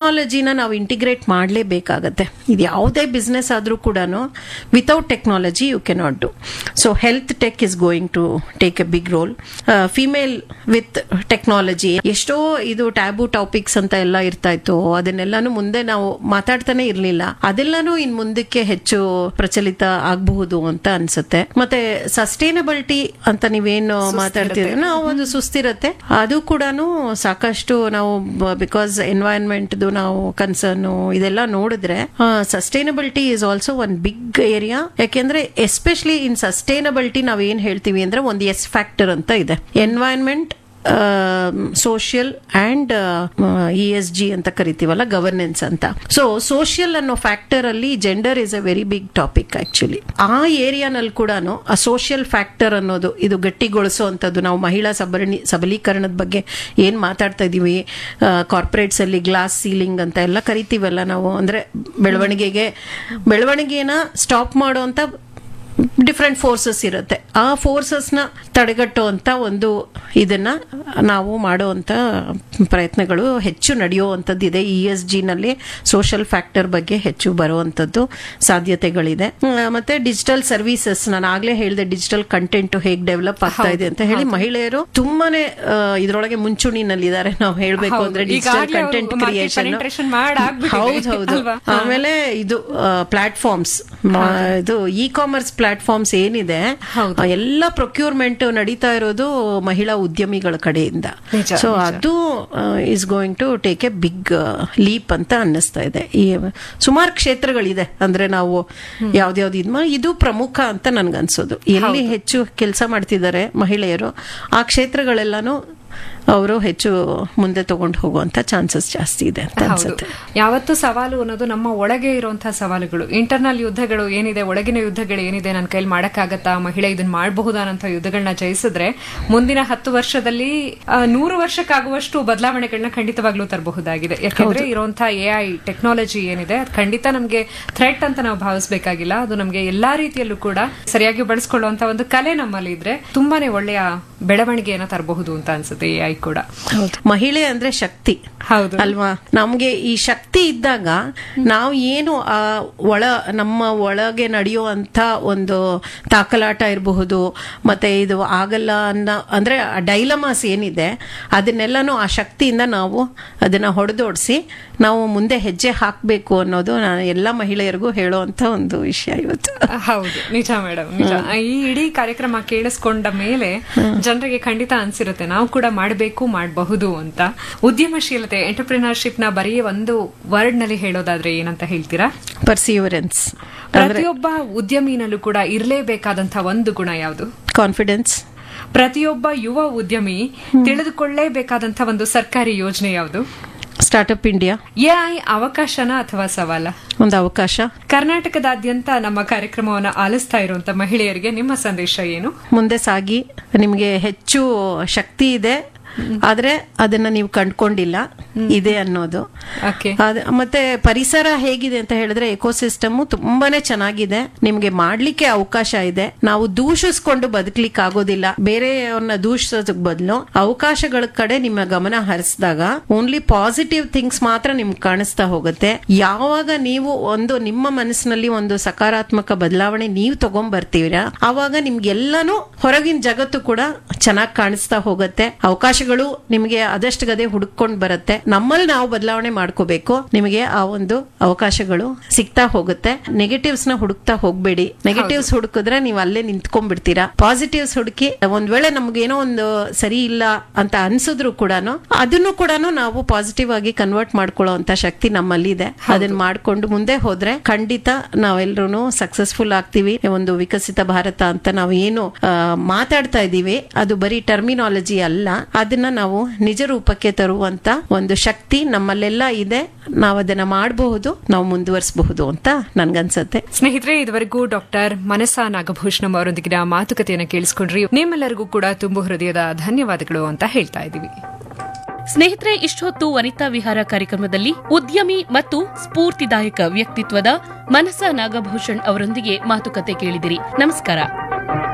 ಟೆಕ್ನಾಲಜಿನ ನಾವು ಇಂಟಿಗ್ರೇಟ್ ಮಾಡಲೇಬೇಕಾಗತ್ತೆ ಇದು ಯಾವುದೇ ಬಿಸ್ನೆಸ್ ಆದರೂ ಕೂಡ without technology you cannot do so health tech is going to take a big role female with technology ಎಷ್ಟೋ ಇದು ಟ್ಯಾಬು ಟಾಪಿಕ್ಸ್ ಅಂತ ಎಲ್ಲ ಇರ್ತಾ ಇತ್ತು ಅದನ್ನೆಲ್ಲಾನು ಮುಂದೆ ನಾವು ಮಾತಾಡ್ತಾನೆ ಇರ್ಲಿಲ್ಲ ಅದೆಲ್ಲಾನು ಇನ್ ಮುಂದಕ್ಕೆ ಹೆಚ್ಚು ಪ್ರಚಲಿತ ಆಗಬಹುದು ಅಂತ ಅನ್ಸುತ್ತೆ ಮತ್ತೆ ಸಸ್ಟೈನಬಿಲಿಟಿ ಅಂತ ನೀವೇನು ಮಾತಾಡ್ತೀರಿ ನಾವು ಒಂದು ಸುಸ್ಥಿರತೆ ಅದು ಕೂಡ ಸಾಕಷ್ಟು ನಾವು ಬಿಕಾಸ್ ಎನ್ವೈರನ್ಮೆಂಟ್ ನಾವು ಕನ್ಸರ್ನ್ ಇದೆಲ್ಲ ನೋಡಿದ್ರೆ sustainability is also one big area ಯಾಕೆಂದ್ರೆ ಎಸ್ಪೆಷಲಿ ಇನ್ ಸಸ್ಟೈನಬಿಲಿಟಿ ನಾವ್ ಏನ್ ಹೇಳ್ತೀವಿ ಅಂದ್ರೆ ಒಂದು ಎಸ್ ಫ್ಯಾಕ್ಟರ್ ಅಂತ ಇದೆ environment social and E S G ಅಂತ ಕರಿತೀವಲ್ಲ ಗವರ್ನೆನ್ಸ್ ಅಂತ ಸೊ ಸೋಷಿಯಲ್ ಅನ್ನೋ ಫ್ಯಾಕ್ಟರ್ ಅಲ್ಲಿ gender is a very big topic actually ಆ ಏರಿಯಾನಲ್ಲಿ ಕೂಡ ಆ ಸೋಷಿಯಲ್ ಫ್ಯಾಕ್ಟರ್ ಅನ್ನೋದು ಇದು ಗಟ್ಟಿಗೊಳಿಸುವಂಥದ್ದು ನಾವು ಮಹಿಳಾ ಸಬರಣಿ ಸಬಲೀಕರಣದ ಬಗ್ಗೆ ಏನ್ ಮಾತಾಡ್ತಾ ಇದೀವಿ ಕಾರ್ಪೊರೇಟ್ಸ್ ಅಲ್ಲಿ ಗ್ಲಾಸ್ ಸೀಲಿಂಗ್ ಅಂತ ಎಲ್ಲ ಕರಿತೀವಲ್ಲ ನಾವು ಅಂದ್ರೆ ಬೆಳವಣಿಗೆಗೆ ಬೆಳವಣಿಗೆನ ಸ್ಟಾಪ್ ಮಾಡುವಂತ ಡಿಫ್ರೆಂಟ್ ಫೋರ್ಸಸ್ ಇರುತ್ತೆ ಆ ಫೋರ್ಸಸ್ನ ತಡೆಗಟ್ಟುವಂತ ಒಂದು ಇದನ್ನ ನಾವು ಮಾಡುವಂತ ಪ್ರಯತ್ನಗಳು ಹೆಚ್ಚು ನಡೆಯುವಂಥದ್ದು ಇದೆ ಇ ಎಸ್ ಜಿನಲ್ಲಿ ಸೋಷಿಯಲ್ ಫ್ಯಾಕ್ಟರ್ ಬಗ್ಗೆ ಹೆಚ್ಚು ಬರುವಂಥದ್ದು ಸಾಧ್ಯತೆಗಳಿದೆ ಹ್ಮ್, ಮತ್ತೆ ಡಿಜಿಟಲ್ ಸರ್ವಿಸಸ್ ನಾನು ಆಗ್ಲೇ ಹೇಳಿದೆ ಡಿಜಿಟಲ್ ಕಂಟೆಂಟ್ ಹೇಗೆ ಡೆವಲಪ್ ಆಗ್ತಾ ಇದೆ ಅಂತ ಹೇಳಿ ಮಹಿಳೆಯರು ತುಂಬಾನೇ ಆ, ಇದ್ರೊಳಗೆ ಮುಂಚೂಣಿನಲ್ಲಿದ್ದಾರೆ ನಾವು ಹೇಳ್ಬೇಕು ಹೌದು. ಅಂದ್ರೆ ಡಿಜಿಟಲ್ ಈಗಾಗ್ಲೇ ಅವ್ರು ಕಂಟೆಂಟ್ market ಕ್ರಿಯೇಷನ್ penetration ಮಾಡಾಗ್ಬಿಟ್ಟಿದೆ. ಹೌದು ಹೌದು ಅಲ್ವಾ? ಆಮೇಲೆ ಇದು ಪ್ಲಾಟ್ಫಾರ್ಮ್ಸ್ ಇದು ಇ ಕಾಮರ್ಸ್ ಪ್ಲಾಟ್ಫಾರ್ಮ್ಸ್ ಏನಿದೆ ಹೌದು. ಆ ಎಲ್ಲ ಪ್ರೊಕ್ಯೂರ್ಮೆಂಟ್ ನಡೀತಾ ಇರೋದು ಮಹಿಳಾ ಉದ್ಯಮಿಗಳ ಕಡೆಯಿಂದ ನಿಜ, ಸೊ ನಿಜ. ಅದು is going to take a big leap ಅಂತ ಅನ್ನಿಸ್ತಾ ಇದೆ ಈ ಸುಮಾರು ಕ್ಷೇತ್ರಗಳಿದೆ ಅಂದ್ರೆ ನಾವು ಯಾವ್ದ್ಯಾವ್ದು ಇದ್ ಮಾ- ಇದು ಪ್ರಮುಖ ಅಂತ ನನ್ಗನ್ಸೋದು ಎಲ್ಲಿ ಹೆಚ್ಚು ಕೆಲಸ ಮಾಡ್ತಿದ್ದಾರೆ ಮಹಿಳೆಯರು ಆ ಕ್ಷೇತ್ರಗಳೆಲ್ಲಾನು ಅವರು ಹೆಚ್ಚು ಮುಂದೆ ತಗೊಂಡು ಹೋಗುವಂತ ಚಾನ್ಸಸ್ ಜಾಸ್ತಿ ಇದೆ ಅಂತ ಹೌದು ಅನ್ಸುತ್ತೆ ಯಾವತ್ತು ಸವಾಲು ಅನ್ನೋದು ನಮ್ಮ ಒಳಗೆ ಇರುವಂತಹ ಸವಾಲುಗಳು ಇಂಟರ್ನಲ್ ಯುದ್ಧಗಳು ಏನಿದೆ ಒಳಗಿನ ಯುದ್ಧಗಳು ಏನಿದೆ ನನ್ನ ಕೈಲಿ ಮಾಡಕ್ಕಾಗತ್ತಾ ಮಹಿಳೆ ಇದನ್ನ ಮಾಡಬಹುದಾ ಅಂತ ಯುದ್ಧಗಳನ್ನ ಜಯಿಸಿದ್ರೆ ಮುಂದಿನ ಹತ್ತು ವರ್ಷದಲ್ಲಿ ಆ, ನೂರು ವರ್ಷಕ್ಕಾಗುವಷ್ಟು ಬದಲಾವಣೆಗಳನ್ನ ಖಂಡಿತವಾಗ್ಲೂ ತರಬಹುದಾಗಿದೆ ಯಾಕಂದ್ರೆ ಇರುವಂತಹ ಎ ಐ ಟೆಕ್ನಾಲಜಿ ಏನಿದೆ ಅದು ಖಂಡಿತ ನಮಗೆ ಥ್ರೆಟ್ ಅಂತ ನಾವು ಭಾವಿಸಬೇಕಾಗಿಲ್ಲ ಅದು ನಮಗೆ ಎಲ್ಲಾ ರೀತಿಯಲ್ಲೂ ಕೂಡ ಸರಿಯಾಗಿ ಬಳಸ್ಕೊಳ್ಳುವಂತ ಒಂದು ಕಲೆ ನಮ್ಮಲ್ಲಿ ಇದ್ರೆ ತುಂಬಾನೇ ಒಳ್ಳೆಯ ಬೆಳವಣಿಗೆಯನ್ನ ತರಬಹುದು ಅಂತ ಅನ್ಸುತ್ತೆ ಎ ಐ ಕೂಡ ಹೌದು ಮಹಿಳೆ ಅಂದ್ರೆ ಶಕ್ತಿ ಹೌದು ಅಲ್ವಾ ನಮ್ಗೆ ಈ ಶಕ್ತಿ ಇದ್ದಾಗ ನಾವು ಏನು ಆ ಒಳ ನಮ್ಮ ಒಳಗೆ ನಡೆಯುವಂತ ಒಂದು ತಾಕಲಾಟ ಇರಬಹುದು ಮತ್ತೆ ಇದು ಆಗಲ್ಲ ಅನ್ನೋ ಅಂದ್ರೆ ಡೈಲಮಾಸ್ ಏನಿದೆ ಅದನ್ನೆಲ್ಲನೂ ಆ ಶಕ್ತಿಯಿಂದ ನಾವು ಅದನ್ನ ಹೊಡೆದೋಡಿಸಿ ನಾವು ಮುಂದೆ ಹೆಜ್ಜೆ ಹಾಕಬೇಕು ಅನ್ನೋದು ನಾನು ಎಲ್ಲ ಮಹಿಳೆಯರಿಗೂ ಹೇಳುವಂತ ಒಂದು ವಿಷಯ ಇವತ್ತು ಹೌದು ನಿಜ ಮೇಡಮ್ ನಿಜ ಈ ಇಡೀ ಕಾರ್ಯಕ್ರಮ ಕೇಳಿಸ್ಕೊಂಡ ಮೇಲೆ ಜನರಿಗೆ ಖಂಡಿತ ಅನ್ಸಿರುತ್ತೆ ನಾವು ಕೂಡ ಮಾಡಬೇಕು ಮಾಡಬಹುದು ಅಂತ ಉದ್ಯಮಶೀಲತೆ ಎಂಟರ್ಪ್ರಿನರ್ಶಿಪ್ ನ ಬರೀ ಒಂದು ವರ್ಡ್ ನಲ್ಲಿ ಹೇಳೋದಾದ್ರೆ ಏನಂತ ಹೇಳ್ತೀರಾ ಪರ್ಸಿವರೆನ್ಸ್ ಪ್ರತಿಯೊಬ್ಬ ಉದ್ಯಮಿನಲ್ಲೂ ಕೂಡ ಇರಲೇಬೇಕಾದಂತಹ ಒಂದು ಗುಣ ಯಾವುದು ಕಾನ್ಫಿಡೆನ್ಸ್ ಪ್ರತಿಯೊಬ್ಬ ಯುವ ಉದ್ಯಮಿ ತಿಳಿದುಕೊಳ್ಳೇಬೇಕಾದಂತಹ ಒಂದು ಸರ್ಕಾರಿ ಯೋಜನೆ ಯಾವುದು ಸ್ಟಾರ್ಟ್ಅಪ್ ಇಂಡಿಯಾ ಎಐ ಅವಕಾಶನ ಅಥವಾ ಸವಾಲ ಒಂದು ಅವಕಾಶ ಕರ್ನಾಟಕದಾದ್ಯಂತ ನಮ್ಮ ಕಾರ್ಯಕ್ರಮವನ್ನು ಆಲಿಸ್ತಾ ಇರುವಂತ ಮಹಿಳೆಯರಿಗೆ ನಿಮ್ಮ ಸಂದೇಶ ಏನು ಮುಂದೆ ಸಾಗಿ ನಿಮಗೆ ಹೆಚ್ಚು ಶಕ್ತಿ ಇದೆ ಆದ್ರೆ ಅದನ್ನ ನೀವು ಕಂಡ್ಕೊಂಡಿಲ್ಲ ಇದೆ ಅನ್ನೋದು ಓಕೆ ಅದ್- ಮತ್ತೆ ಪರಿಸರ ಹೇಗಿದೆ ಅಂತ ಹೇಳಿದ್ರೆ ಎಕೋಸಿಸ್ಟಮ್ ತುಂಬಾನೇ ಚೆನ್ನಾಗಿದೆ ನಿಮ್ಗೆ ಮಾಡ್ಲಿಕ್ಕೆ ಅವಕಾಶ ಇದೆ ನಾವು ದೂಷಿಸ್ಕೊಂಡು ಬದುಕ್ಲಿಕ್ಕೆ ಆಗೋದಿಲ್ಲ ಬೇರೆಯವ್ರನ್ನ ದೂಷಿಸೋದಕ್ ಬದಲು ಅವಕಾಶಗಳ ಕಡೆ ನಿಮ್ಮ ಗಮನ ಹರಿಸಿದಾಗ ಓನ್ಲಿ ಪಾಸಿಟಿವ್ ಥಿಂಗ್ಸ್ ಮಾತ್ರ ನಿಮ್ಗೆ ಕಾಣಿಸ್ತಾ ಹೋಗುತ್ತೆ ಯಾವಾಗ ನೀವು ಒಂದು ನಿಮ್ಮ ಮನಸ್ಸಿನಲ್ಲಿ ಒಂದು ಸಕಾರಾತ್ಮಕ ಬದಲಾವಣೆ ನೀವು ತಗೊಂಡ್ ಬರ್ತೀರಾ ಆವಾಗ ನಿಮ್ಗೆಲ್ಲಾನು ಹೊರಗಿನ ಜಗತ್ತು ಕೂಡ ಚೆನ್ನಾಗಿ ಕಾಣಿಸ್ತಾ ಹೋಗುತ್ತೆ ಅವಕಾಶಗಳು ನಿಮಗೆ ಅದಷ್ಟು ಗದೆ ಹುಡುಕೊಂಡು ಬರುತ್ತೆ ನಮ್ಮಲ್ಲಿ ನಾವು ಬದಲಾವಣೆ ಮಾಡ್ಕೋಬೇಕು ನಿಮಗೆ ಆ ಒಂದು ಅವಕಾಶಗಳು ಸಿಗ್ತಾ ಹೋಗುತ್ತೆ ನೆಗೆಟಿವ್ಸ್ ನ ಹುಡುಕ್ತಾ ಹೋಗ್ಬೇಡಿ ನೆಗೆಟಿವ್ಸ್ ಹುಡುಕಿದ್ರೆ ನೀವು ಅಲ್ಲೇ ನಿಂತ್ಕೊಂಡ್ಬಿಡ್ತೀರಾ ಪಾಸಿಟಿವ್ಸ್ ಹುಡುಕಿ ಒಂದ್ ವೇಳೆ ನಮ್ಗೇನೋ ಒಂದು ಸರಿ ಇಲ್ಲ ಅಂತ ಅನ್ಸಿದ್ರು ಕೂಡ ಅದನ್ನು ಕೂಡ ನಾವು ಪಾಸಿಟಿವ್ ಆಗಿ ಕನ್ವರ್ಟ್ ಮಾಡ್ಕೊಳ್ಳೋ ಅಂತ ಶಕ್ತಿ ನಮ್ಮಲ್ಲಿ ಇದೆ ಅದನ್ನ ಮಾಡ್ಕೊಂಡು ಮುಂದೆ ಹೋದ್ರೆ ಖಂಡಿತ ನಾವೆಲ್ಲರೂ ಸಕ್ಸಸ್ಫುಲ್ ಆಗ್ತೀವಿ ಒಂದು ವಿಕಸಿತ ಭಾರತ ಅಂತ ನಾವು ಏನು ಆ, ಮಾತಾಡ್ತಾ ಇದೀವಿ ಅದು ಬರೀ ಟರ್ಮಿನಾಲಜಿ ಅಲ್ಲ ಅದನ್ನ ನಾವು ನಿಜ ರೂಪಕ್ಕೆ ತರುವಂತ ಒಂದು ಶಕ್ತಿ ನಮ್ಮಲ್ಲೆಲ್ಲ ಇದೆ ನಾವು ಅದನ್ನ ಮಾಡಬಹುದು ನಾವು ಮುಂದುವರಿಸಬಹುದು ಅಂತ ನನ್ಗನ್ಸತ್ತೆ ಸ್ನೇಹಿತರೆ ಇದುವರೆಗೂ ಡಾಕ್ಟರ್ ಮನಸಾ ನಾಗಭೂಷಣಂ ಅವರೊಂದಿಗಿನ ಮಾತುಕತೆಯನ್ನು ಕೇಳಿಸ್ಕೊಂಡ್ರಿ ನಿಮ್ಮೆಲ್ಲರಿಗೂ ಕೂಡ ತುಂಬು ಹೃದಯದ ಧನ್ಯವಾದಗಳು ಅಂತ ಹೇಳ್ತಾ ಇದ್ದೀವಿ ಸ್ನೇಹಿತರೆ ಇಷ್ಟೊತ್ತು ವನಿತಾ ವಿಹಾರ ಕಾರ್ಯಕ್ರಮದಲ್ಲಿ ಉದ್ಯಮಿ ಮತ್ತು ಸ್ಫೂರ್ತಿದಾಯಕ ವ್ಯಕ್ತಿತ್ವದ ಮನಸ ನಾಗಭೂಷಣ್ ಅವರೊಂದಿಗೆ ಮಾತುಕತೆ ಕೇಳಿದಿರಿ ನಮಸ್ಕಾರ